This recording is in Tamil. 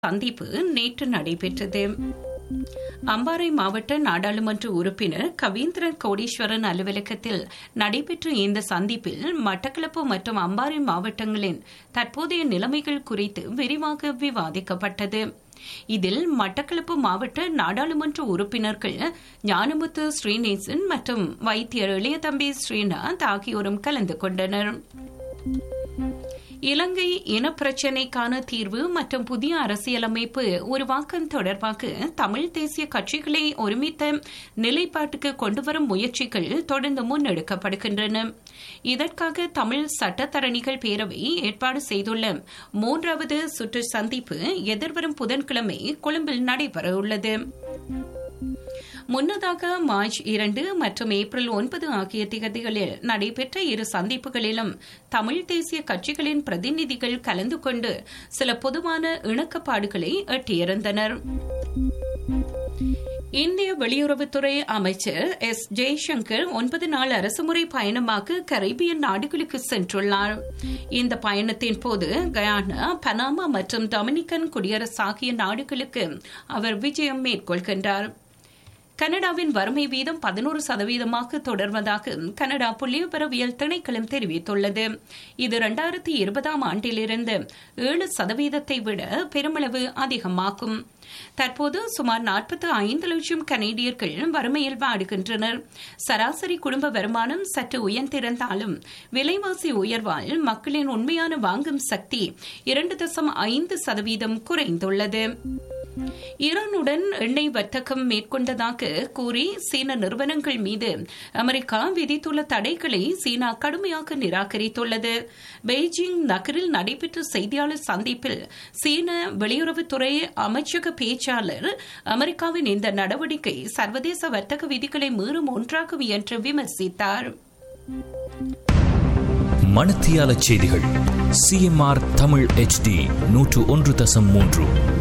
சந்திப்பு நேற்று நடைபெற்றது அம்பாறை மாவட்ட நாடாளுமன்ற உறுப்பினர் கவீந்திரன் கோடீஸ்வரன் அலுவலகத்தில் நடைபெற்ற இந்த சந்திப்பில் மட்டக்களப்பு மற்றும் அம்பாறை மாவட்டங்களின் தற்போதைய நிலைமைகள் குறித்து விரிவாக விவாதிக்கப்பட்டது இதில் மட்டக்களப்பு மாவட்ட நாடாளுமன்ற உறுப்பினர்கள் ஞானமுத்து ஸ்ரீநேசன் மற்றும் வைத்தியர் இளையதம்பி ஸ்ரீநாத் ஆகியோரும் கலந்து கொண்டனர் இலங்கை இனப்பிரச்சினைக்கான தீர்வு மற்றும் புதிய அரசியலமைப்பு உருவாக்கம் தொடர்பாக தமிழ் தேசிய கட்சிகளை ஒருமித்த நிலைப்பாட்டுக்கு கொண்டுவரும் முயற்சிகள் தொடர்ந்து முன்னெடுக்கப்படுகின்றன இதற்காக தமிழ் சட்டத்தரணிகள் பேரவை ஏற்பாடு செய்துள்ள மூன்றாவது சுற்று சந்திப்பு எதிர்வரும் புதன்கிழமை கொழும்பில் நடைபெறவுள்ளது முன்னதாக மார்ச் இரண்டு மற்றும் ஏப்ரல் ஒன்பது ஆகிய திகதிகளில் நடைபெற்ற இரு சந்திப்புகளிலும் தமிழ் தேசிய கட்சிகளின் பிரதிநிதிகள் கலந்து கொண்டு சில பொதுவான இணக்கப்பாடுகளை எட்டியிருந்தனர் இந்திய வெளியுறவுத்துறை அமைச்சர் எஸ் ஜெய்சங்கர் ஒன்பது நாள் அரசுமுறை பயணமாக கரீபியன் நாடுகளுக்கு சென்றுள்ளார் இந்த பயணத்தின் போது கயானா பனாமா மற்றும் டொமினிக்கன் குடியரசு ஆகிய நாடுகளுக்கு அவர் விஜயம் மேற்கொள்கின்றார் கனடாவின் வறுமை வீதம் பதினோரு சதவீதமாக தொடர்வதாக கனடா புள்ளிவிவரவியல் திணைக்களம் தெரிவித்துள்ளது இது இரண்டாயிரத்தி இருபதாம் ஆண்டிலிருந்து ஏழு சதவீதத்தை விட பெருமளவு அதிகமாகும் தற்போது சுமார் நாற்பத்தி ஐந்து லட்சம் கனேடியர்கள் வறுமையில் வாடுகின்றனர் சராசரி குடும்ப வருமானம் சற்று உயர்ந்திருந்தாலும் விலைவாசி உயர்வால் மக்களின் உண்மையான வாங்கும் சக்தி இரண்டு தசம் ஐந்து சதவீதம் குறைந்துள்ளது ஈரானுடன் எண்ணெய் வர்த்தகம் மேற்கொண்டதாக கூறி சீன நிறுவனங்கள் மீது அமெரிக்கா விதித்துள்ள தடைகளை சீனா கடுமையாக நிராகரித்துள்ளது பெய்ஜிங் நகரில் நடைபெற்ற செய்தியாளர் சந்திப்பில் சீன வெளியுறவுத்துறை அமைச்சக பேச்சாளர் அமெரிக்காவின் இந்த நடவடிக்கை சர்வதேச வர்த்தக விதிகளை மீறும் ஒன்றாகும் என்று விமர்சித்தார் மணத்தியால செய்திகள் சிஎம்ஆர் தமிழ் எச்டி நூற்று ஒன்று தசம் மூன்று